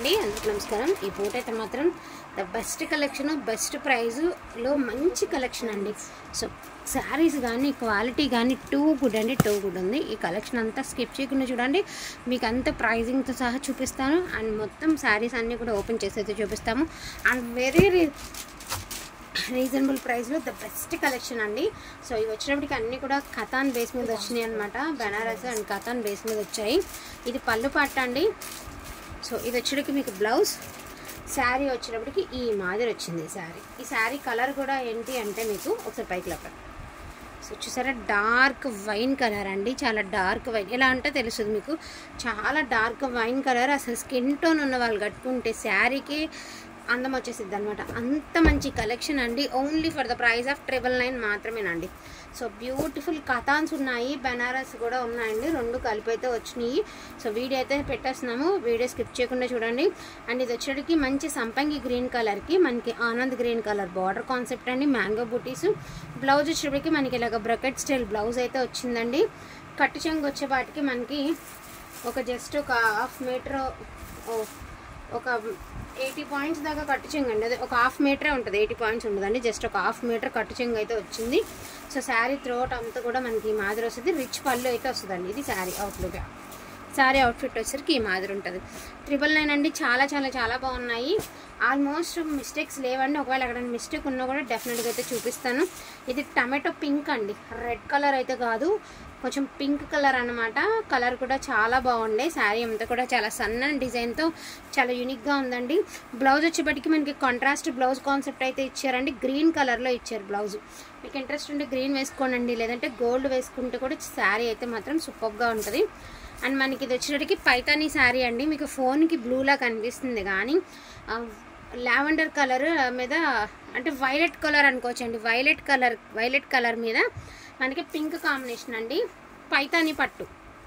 అండి అందరికి నమస్కారం ఈ పూట అయితే మాత్రం ద బెస్ట్ కలెక్షన్ బెస్ట్ ప్రైజ్లో మంచి కలెక్షన్ అండి సో శారీస్ కానీ క్వాలిటీ కానీ టూ గుడ్ అండి టూ గుడ్ ఉంది ఈ కలెక్షన్ అంతా స్కిప్ చేయకుండా చూడండి మీకు అంత ప్రైజింగ్తో సహా చూపిస్తాను అండ్ మొత్తం శారీస్ అన్నీ కూడా ఓపెన్ చేసి అయితే చూపిస్తాము అండ్ వెరీ రీజనబుల్ ప్రైస్లో ద బెస్ట్ కలెక్షన్ అండి సో ఇవి వచ్చినప్పటికి అన్నీ కూడా కథాన్ బేస్ మీద వచ్చినాయి అనమాట బెనారస్ అండ్ కథాన్ బేస్ మీద వచ్చాయి ఇది పళ్ళు పట్ట అండి సో ఇది వచ్చేటికి మీకు బ్లౌజ్ శారీ వచ్చేటప్పటికి ఈ మాదిరి వచ్చింది ఈ శారీ ఈ శారీ కలర్ కూడా ఏంటి అంటే మీకు ఒకసారి పైకి లేపండి సో చూసారా డార్క్ వైన్ కలర్ అండి చాలా డార్క్ వైన్ ఎలా అంటే తెలుస్తుంది మీకు చాలా డార్క్ వైన్ కలర్ అసలు స్కిన్ టోన్ ఉన్న వాళ్ళు కట్టుకుంటే శారీకి అందం వచ్చేసిద్ది అనమాట అంత మంచి కలెక్షన్ అండి only for the price of triple nine మాత్రమేనండి సో బ్యూటిఫుల్ కథాన్స్ ఉన్నాయి బెనారస్ కూడా ఉన్నాయండి రెండు కలిపి అయితే వచ్చినాయి సో వీడియో అయితే పెట్టేస్తున్నాము వీడియో స్కిప్ చేయకుండా చూడండి అండ్ ఇది వచ్చేటికి మంచి సంపంగి గ్రీన్ కలర్కి మనకి ఆనంద్ గ్రీన్ కలర్ బార్డర్ కాన్సెప్ట్ అండి మ్యాంగో బుటీస్ బ్లౌజ్ వచ్చేటికి మనకి ఇలాగ బ్రకెట్ స్టైల్ బ్లౌజ్ అయితే వచ్చిందండి కట్టు చెంగు వచ్చేపాటికి మనకి ఒక జస్ట్ ఒక హాఫ్ మీటర్ ఒక ఎయిటీ పాయింట్స్ దాకా కట్టు చెంగు అండి అదే ఒక హాఫ్ మీటరే ఉంటుంది ఎయిటీ పాయింట్స్ ఉండదండి జస్ట్ ఒక హాఫ్ మీటర్ కట్టు చెంగు అయితే వచ్చింది సో శారీ త్రోట్ అంతా కూడా మనకి ఈ మాదిరి వస్తుంది రిచ్ పళ్ళు అయితే వస్తుందండి ఇది శారీ అవుట్లుగా శారీ అవుట్ఫిట్ వచ్చేసరికి ఈ మాదిరి ఉంటుంది ట్రిపుల్ నైన్ అండి చాలా చాలా చాలా బాగున్నాయి ఆల్మోస్ట్ మిస్టేక్స్ లేవండి ఒకవేళ ఎక్కడైనా మిస్టేక్ ఉన్నా కూడా డెఫినెట్గా అయితే చూపిస్తాను ఇది టమాటో పింక్ అండి రెడ్ కలర్ అయితే కాదు కొంచెం పింక్ కలర్ అనమాట కలర్ కూడా చాలా బాగుండే శారీ అంతా కూడా చాలా సన్న డిజైన్తో చాలా యూనిక్గా ఉందండి బ్లౌజ్ వచ్చేప్పటికి మనకి కాంట్రాస్ట్ బ్లౌజ్ కాన్సెప్ట్ అయితే ఇచ్చారండి గ్రీన్ కలర్లో ఇచ్చారు బ్లౌజ్ మీకు ఇంట్రెస్ట్ ఉంటే గ్రీన్ వేసుకోనండి లేదంటే గోల్డ్ వేసుకుంటే కూడా శారీ అయితే మాత్రం సూపర్గా ఉంటుంది అండ్ మనకి ఇది వచ్చేటికి పైతానీ శారీ అండి మీకు ఫోన్కి బ్లూలా కనిపిస్తుంది కానీ లావెండర్ కలర్ మీద అంటే వైలెట్ కలర్ అనుకోవచ్చు అండి వైలెట్ కలర్ వైలెట్ కలర్ మీద మనకి పింక్ కాంబినేషన్ అండి పైతానీ పట్టు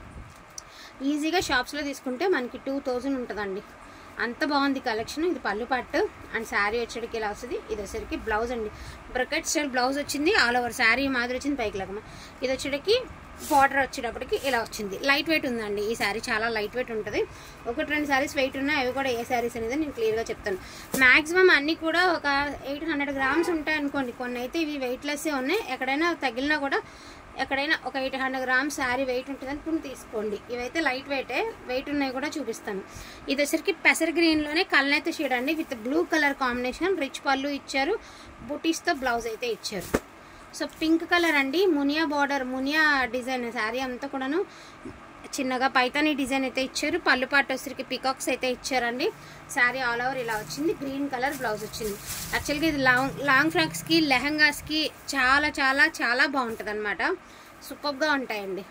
ఈజీగా షాప్స్లో తీసుకుంటే మనకి టూ థౌజండ్ ఉంటుందండి అంత బాగుంది కలెక్షన్ ఇది పళ్ళు పట్టు అండ్ శారీ వచ్చేటికి ఇలా వస్తుంది ఇది వచ్చేసరికి బ్లౌజ్ అండి బ్రకెట్ స్టైల్ బ్లౌజ్ వచ్చింది ఆల్ ఓవర్ శారీ మాదిరి వచ్చింది పైకి లగమ ఇది వచ్చేటికి బార్డర్ వచ్చేటప్పటికి ఇలా వచ్చింది లైట్ వెయిట్ ఉందండి ఈ శారీ చాలా లైట్ వెయిట్ ఉంటుంది ఒకటి రెండు శారీస్ వెయిట్ ఉన్నాయి అవి కూడా ఏ శారీస్ అనేది నేను క్లియర్గా చెప్తాను మ్యాక్సిమం అన్నీ కూడా ఒక ఎయిట్ హండ్రెడ్ గ్రామ్స్ ఉంటాయి అనుకోండి కొన్ని అయితే ఇవి వెయిట్లెస్సే ఉన్నాయి ఎక్కడైనా తగిలినా కూడా ఎక్కడైనా ఒక eight hundred grams sari weight ఉంటుంది అనుకుని తీసుకోండి ఇవైతే లైట్ వెయిటే వెయిట్ ఉన్నాయి కూడా చూపిస్తాను ఇది వచ్చరికి పెసర గ్రీన్లోనే కల్నేత షేడ్ అండి with blue colour combination rich పళ్ళు ఇచ్చారు బుటీస్తో బ్లౌజ్ అయితే ఇచ్చారు సో పింక్ కలర్ అండి మునియా బార్డర్ మునియా డిజైన్ శారీ అంతా కూడాను చిన్నగా పైతానీ డిజైన్ అయితే ఇచ్చారు పళ్ళు పాటు వచ్చరికి పికాక్స్ అయితే ఇచ్చారండి శారీ ఆల్ ఓవర్ ఇలా వచ్చింది గ్రీన్ కలర్ బ్లౌజ్ వచ్చింది యాక్చువల్గా ఇది లాంగ్ లాంగ్ ఫ్రాక్స్కి లెహంగాస్కి చాలా చాలా చాలా బాగుంటుంది అనమాట సూపర్గా ఉంటాయండి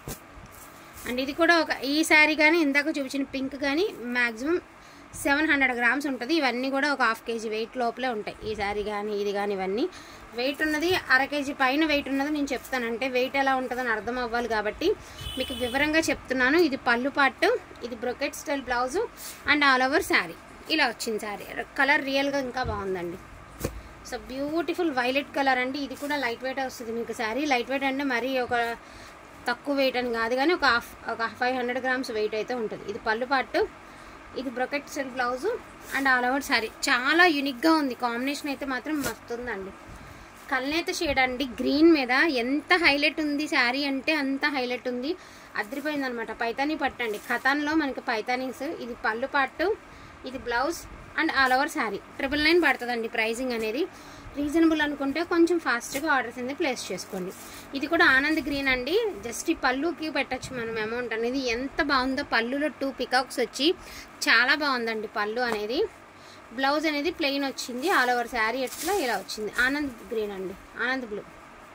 అండ్ ఇది కూడా ఒక ఈ శారీ కానీ ఇందాక చూపించిన పింక్ కానీ మ్యాక్సిమం సెవెన్ హండ్రెడ్ గ్రామ్స్ ఉంటుంది ఇవన్నీ కూడా ఒక హాఫ్ కేజీ వెయిట్ లోపలే ఉంటాయి ఈ శారీ కానీ ఇది కానీ ఇవన్నీ వెయిట్ ఉన్నది అర కేజీ పైన వెయిట్ ఉన్నది నేను చెప్తానంటే వెయిట్ ఎలా ఉంటుందని అర్థం అవ్వాలి కాబట్టి మీకు వివరంగా చెప్తున్నాను ఇది పళ్ళు పాటు ఇది brocade style blouse and all over sari ఇలా వచ్చింది శారీ కలర్ రియల్గా ఇంకా బాగుందండి సో బ్యూటిఫుల్ వైలెట్ కలర్ అండి ఇది కూడా లైట్ వెయిట్ వస్తుంది మీకు శారీ లైట్ వెయిట్ అంటే మరీ ఒక తక్కువ వెయిట్ అని కాదు కానీ ఒక హాఫ్ ఒక ఫైవ్ హండ్రెడ్ గ్రామ్స్ వెయిట్ అయితే ఉంటుంది ఇది పళ్ళు పాటు ఇది బ్రొకెట్ సెల్ blouse and all over sari చాలా యూనిక్గా ఉంది కాంబినేషన్ అయితే మాత్రం మస్తుందండి కల్నేత షేడ్ అండి గ్రీన్ మీద ఎంత హైలైట్ ఉంది శారీ అంటే అంత హైలైట్ ఉంది అదిరిపోయింది అనమాట పైతానీ పట్టు అండి ఖతాన్లో మనకి పైతానీస్ ఇది పళ్ళు పట్టు ఇది blouse and all over sari triple nine పడుతుందండి ప్రైజింగ్ అనేది రీజనబుల్ అనుకుంటే కొంచెం ఫాస్ట్గా ఆర్డర్స్ అనేది ప్లేస్ చేసుకోండి ఇది కూడా ఆనంద్ గ్రీన్ అండి జస్ట్ ఈ పళ్ళుకి పెట్టచ్చు మనం అమౌంట్ అనేది ఎంత బాగుందో పళ్ళులో టూ పికాక్స్ వచ్చి చాలా బాగుందండి పళ్ళు అనేది బ్లౌజ్ అనేది ప్లెయిన్ వచ్చింది ఆల్ ఓవర్ శారీ ఎట్లా ఇలా వచ్చింది ఆనంద్ గ్రీన్ అండి ఆనంద్ బ్లూ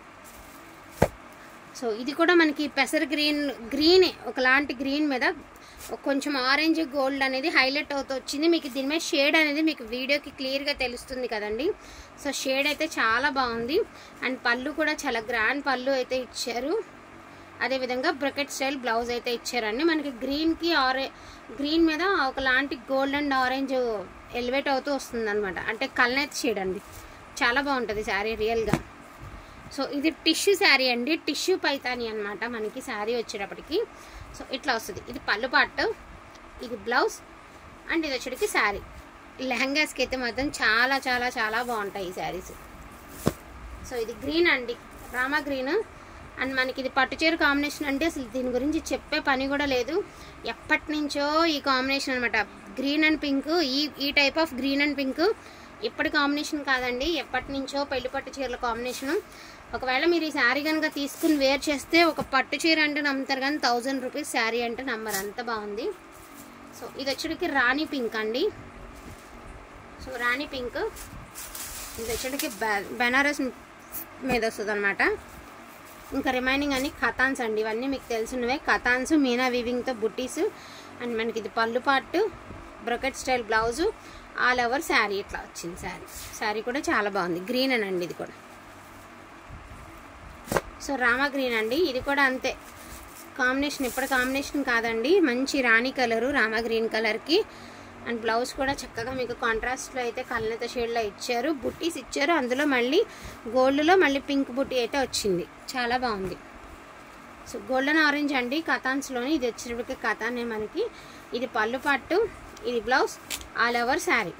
సో ఇది కూడా మనకి పెసర్ గ్రీన్ గ్రీన్ ఒకలాంటి గ్రీన్ మీద కొంచెం ఆరెంజ్ గోల్డ్ అనేది హైలైట్ అవుతూ వచ్చింది మీకు దీని మీద షేడ్ అనేది మీకు వీడియోకి క్లియర్గా తెలుస్తుంది కదండి సో షేడ్ అయితే చాలా బాగుంది అండ్ పళ్ళు కూడా చాలా గ్రాండ్ పళ్ళు అయితే ఇచ్చారు అదేవిధంగా బ్రకెట్ స్టైల్ బ్లౌజ్ అయితే ఇచ్చారండి మనకి గ్రీన్కి ఆరె గ్రీన్ మీద ఒకలాంటి గోల్డ్ అండ్ ఆరెంజ్ ఎలివేట్ అవుతూ వస్తుంది అనమాట అంటే కల్నేత్ షేడ్ అండి చాలా బాగుంటుంది శారీ రియల్గా సో ఇది టిష్యూ శారీ అండి టిష్యూ పైతాని అనమాట మనకి శారీ వచ్చేటప్పటికి సో ఇట్లా వస్తుంది ఇది పళ్ళు పాటు ఇది బ్లౌజ్ అండ్ ఇది వచ్చేటికి శారీ లెహంగాస్కి అయితే మాత్రం చాలా చాలా చాలా బాగుంటాయి ఈ శారీస్ సో ఇది గ్రీన్ అండి రామా గ్రీన్ అండ్ మనకి ఇది పట్టుచీర కాంబినేషన్ అంటే అసలు దీని గురించి చెప్పే పని కూడా లేదు ఎప్పటి నుంచో ఈ కాంబినేషన్ అనమాట గ్రీన్ అండ్ పింక్ ఈ ఈ type of green and pink ఇప్పటి కాంబినేషన్ కాదండి ఎప్పటి నుంచో పెళ్లి పట్టు చీరల కాంబినేషను ఒకవేళ మీరు ఈ శారీ కనుక తీసుకుని వేర్ చేస్తే ఒక పట్టు చీర అంటే నమ్ముతారు కానీ థౌజండ్ రూపీస్ శారీ అంటే నంబర్ అంత బాగుంది సో ఇది వచ్చేటికి రాణి పింక్ అండి సో రాణి పింక్ ఇది వచ్చేటికి బె- బెనారస్ మీద వస్తుంది అనమాట ఇంకా రిమైనింగ్ అన్ని కథాన్స్ అండి ఇవన్నీ మీకు తెలిసినవే కథాన్స్ మీనా వీవింగ్తో బుట్టీస్ అండ్ మనకి ఇది పళ్ళు పాటు brocade style blouse all over sari ఇట్లా వచ్చింది శారీ శారీ కూడా చాలా బాగుంది గ్రీన్ అండి ఇది కూడా సో రామా గ్రీన్ అండి ఇది కూడా అంతే కాంబినేషన్ ఇప్పుడు కాంబినేషన్ కాదండి మంచి రాణి కలరు రామా గ్రీన్ కలర్కి అండ్ బ్లౌజ్ కూడా చక్కగా మీకు కాంట్రాస్ట్లో అయితే కళ్ళనత షేడ్లో ఇచ్చారు బుట్టీస్ ఇచ్చారు అందులో మళ్ళీ గోల్డ్లో మళ్ళీ పింక్ బుట్టి అయితే వచ్చింది చాలా బాగుంది సో గోల్డెన్ ఆరెంజ్ అండి కథాన్స్లోని ఇది వచ్చేటప్పటికి కథానే మనకి ఇది పళ్ళు పట్టు ఇది blouse all over sari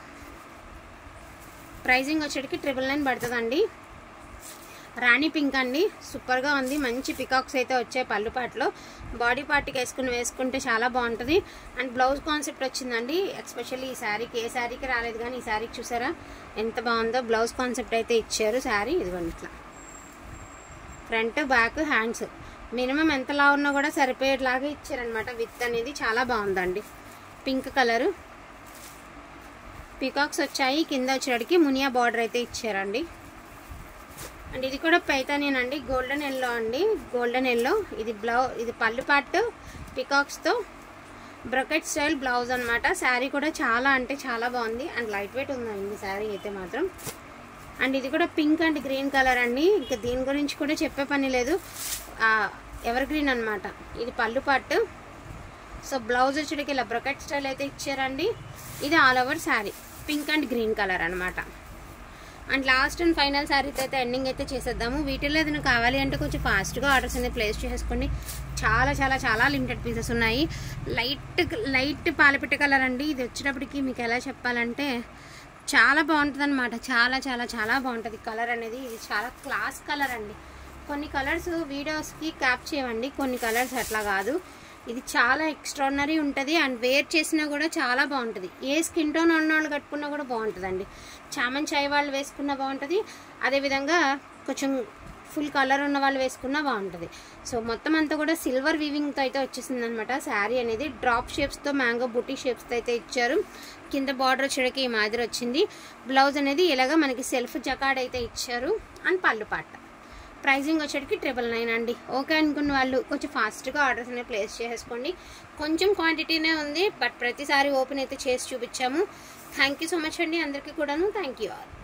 pricing వచ్చేటికి ట్రిపుల్ నైన్ పడుతుందండి రాణి పింక్ అండి సూపర్గా ఉంది మంచి పికాక్స్ అయితే వచ్చాయి పళ్ళు పాటలో బాడీ పార్ట్కి వేసుకుని వేసుకుంటే చాలా బాగుంటుంది అండ్ బ్లౌజ్ కాన్సెప్ట్ వచ్చిందండి ఎస్పెషల్లీ ఈ శారీకి ఏ శారీకి రాలేదు కానీ ఈ శారీకి చూసారా ఎంత బాగుందో బ్లౌజ్ కాన్సెప్ట్ అయితే ఇచ్చారు శారీ ఇదిగోండి ఇట్లా ఫ్రంట్ బ్యాక్ హ్యాండ్స్ మినిమం ఎంతలా ఉన్నా కూడా సరిపోయేలాగా ఇచ్చారనమాట విత్ అనేది చాలా బాగుందండి పింక్ కలరు పికాక్స్ వచ్చాయి కింద వచ్చేటికి మునియా బార్డర్ అయితే ఇచ్చారండి అండ్ ఇది కూడా పైతానేనండి గోల్డెన్ ఎల్లో అండి గోల్డెన్ ఎల్లో ఇది బ్లౌ ఇది పళ్ళు పాటు పికాక్స్తో బ్రొకెట్ స్టైల్ బ్లౌజ్ అనమాట శారీ కూడా చాలా అంటే చాలా బాగుంది అండ్ లైట్ వెయిట్ ఉందండి శారీ అయితే మాత్రం అండ్ ఇది కూడా పింక్ అండ్ గ్రీన్ కలర్ అండి ఇంకా దీని గురించి కూడా చెప్పే పని లేదు ఎవర్ గ్రీన్ అనమాట ఇది పళ్ళు పట్టు సో బ్లౌజ్ వచ్చేటికి ఇలా బ్రొకెట్ స్టైల్ అయితే ఇచ్చారండి ఇది all over sari pink and green colour అనమాట and last and final saris అయితే ఎండింగ్ అయితే చేసేద్దాము వీటిల్లో ఏదైనా కావాలి అంటే కొంచెం ఫాస్ట్గా ఆర్డర్స్ అనేది ప్లేస్ చేసుకోండి చాలా చాలా చాలా లిమిటెడ్ పీసెస్ ఉన్నాయి లైట్ లైట్ పాలపిట్ట కలర్ అండి ఇది వచ్చేటప్పటికి మీకు ఎలా చెప్పాలంటే చాలా బాగుంటుంది అనమాట చాలా చాలా చాలా బాగుంటుంది కలర్ అనేది ఇది చాలా క్లాస్ కలర్ అండి కొన్ని కలర్స్ వీడియోస్కి క్యాప్ చేయవండి కొన్ని కలర్స్ అట్లా కాదు ఇది చాలా ఎక్స్ట్రాడినరీ ఉంటుంది అండ్ వేర్ చేసినా కూడా చాలా బాగుంటుంది ఏ స్కిన్ టోన్ ఉన్న వాళ్ళు కట్టుకున్నా కూడా బాగుంటుందండి చామన్ చాయ్ వాళ్ళు వేసుకున్నా బాగుంటుంది అదేవిధంగా కొంచెం ఫుల్ కలర్ ఉన్న వాళ్ళు వేసుకున్నా బాగుంటుంది సో మొత్తం అంతా కూడా సిల్వర్ వీవింగ్తో అయితే వచ్చేసింది అనమాట శారీ అనేది డ్రాప్ షేప్స్తో మ్యాంగో బుటీ షేప్స్తో అయితే ఇచ్చారు కింద బార్డర్ వచ్చేటికి ఈ మాదిరి వచ్చింది బ్లౌజ్ అనేది ఇలాగా మనకి సెల్ఫ్ జకాడ్ అయితే ఇచ్చారు అండ్ పళ్ళు పాట ప్రైజింగ్ వచ్చేటికి ట్రిపుల్ నైన్ అండి ఓకే అనుకున్న వాళ్ళు కొంచెం ఫాస్ట్గా ఆర్డర్స్ అనేవి ప్లేస్ చేసుకోండి కొంచెం క్వాంటిటీనే ఉంది బట్ ప్రతిసారి ఓపెన్ అయితే చేసి చూపించాము థ్యాంక్ యూ సో మచ్ అండి అందరికీ కూడాను థ్యాంక్ యూ ఆల్